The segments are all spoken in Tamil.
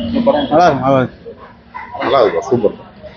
நல்லா இருக்கும் நல்லா இருக்கு நல்லா இருக்கும் சூப்பர்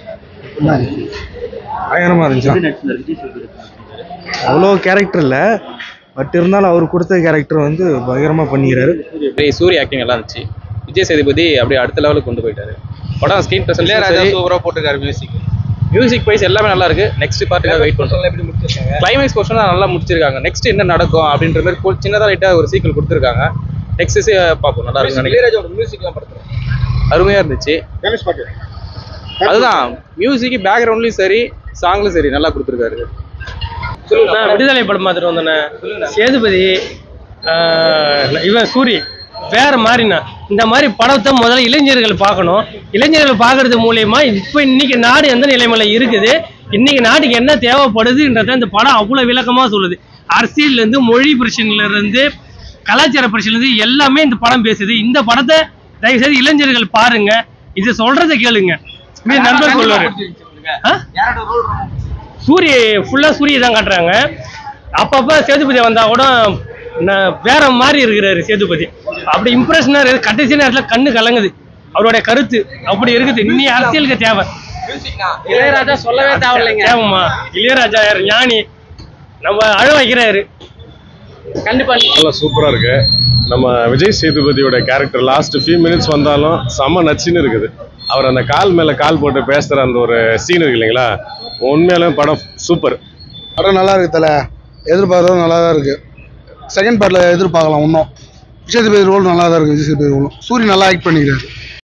பயங்கரமாக இருந்துச்சு அவ்வளோ கேரக்டர் இல்லை பட் இருந்தாலும் அவர் கொடுத்த கேரக்டர் வந்து பயங்கரமாக பண்ணிக்கிறாரு சரி, சூரிய ஆக்டிங் நல்லா இருந்துச்சு விஜய் சேதுபதி அப்படியே அடுத்த லெவலுக்கு கொண்டு போயிட்டாரு படம் ஸ்க்ரீன் பிரசன்ஸ் சூப்பராக போட்டிருக்காரு மியூசிக் மியூசிக் வைஸ் எல்லாமே நல்லா இருக்கு நெக்ஸ்ட் பார்ட்டுக்காக வெயிட் பண்றோம் எப்படி முடிச்சிருக்காங்க கிளைமேக்ஸ் போர்ஷன் நல்லா முடிச்சிருக்காங்க நெக்ஸ்ட் என்ன நடக்கும் அப்படின்ற மாதிரி கு- சின்னதா லைட்டா ஒரு சீக்கிரம் கொடுத்துருக்காங்க நெக்ஸ்ட் பார்ப்போம் நல்லா இருக்கும் நினைக்கிறேன் இளையராஜாவோட மியூசிக்லாம் படுத்துறேன் அருமையா இருந்துச்சு கணேஷ் பாட்டு அதுதான் மியூசிக் பேக்ரவுண்ட்லயும் சரி சாங்லயும் சரி நல்லா கொடுத்துருக்காரு நான் விடுதலை படம் பார்த்துட்டு வந்தேண்ணே சேதுபதி ஆஹ் இவன் சூரி வேற மாதிரிண்ணா இந்த மாதிரி படத்தை முதல்ல இளைஞர்கள் பார்க்கணும் இளைஞர்கள் பார்க்கறது மூலியமா இப்போ இன்னைக்கு நாடு எந்த நிலைமையில இருக்குது இன்னைக்கு நாட்டுக்கு என்ன தேவைப்படுதுன்றத இந்த படம் அவ்வளோ விளக்கமா சொல்லுது அரசியல்ல இருந்து மொழி பிரச்சனையில இருந்து கலாச்சார பிரச்சனைல இருந்து எல்லாமே இந்த படம் பேசுது இந்த படத்தை தயவு செய்து இளைஞர்கள் பாருங்க இது சொல்றதை கேளுங்க இது நண்பர் சொல்லுவாரு ஆ? சூரிய ஃபுல்லா சூரிய தான் காட்டுறாங்க அப்பப்ப சேதுபதி வந்தா கூட ந- வேற மாதிரி இருக்கிறாரு சேதுபதி அப்படி இம்ப்ரெஷனா இருக்கு கடைசி நேரத்துல கண்ணு கலங்குது அவருடைய கருத்து அப்படி இருக்குது இன்னி அரசியலுக்கு தேவை இளையராஜா சொல்லவே தேவையில்லைங்க தேவைமா இளையராஜா யார் ஞானி நம்ம அழ வைக்கிறாரு கண்டிப்பா நல்லா சூப்பராக இருக்கு நம்ம விஜய் சேதுபதியோட கேரக்டர் லாஸ்ட் ஃபியூ மினிட்ஸ் வந்தாலும் செம்ம நச்சுன்னு இருக்குது அவர் அந்த கால் மேலே கால் போட்டு பேசுகிற அந்த ஒரு சீன் இருக்கு இல்லைங்களா உண்மையாலும் படம் சூப்பர் படம் நல்லா இருக்கு தலை எதிர்பார்க்கறது நல்லா தான் இருக்கு செகண்ட் பார்ட்டில் எதிர்பார்க்கலாம் இன்னும் விஜய் சேதுபதி ரோல் நல்லா தான் இருக்கு விஜய் சேதுபதி ரோலும் சூரிய நல்லா ஆக்ட் பண்ணிக்கிறாரு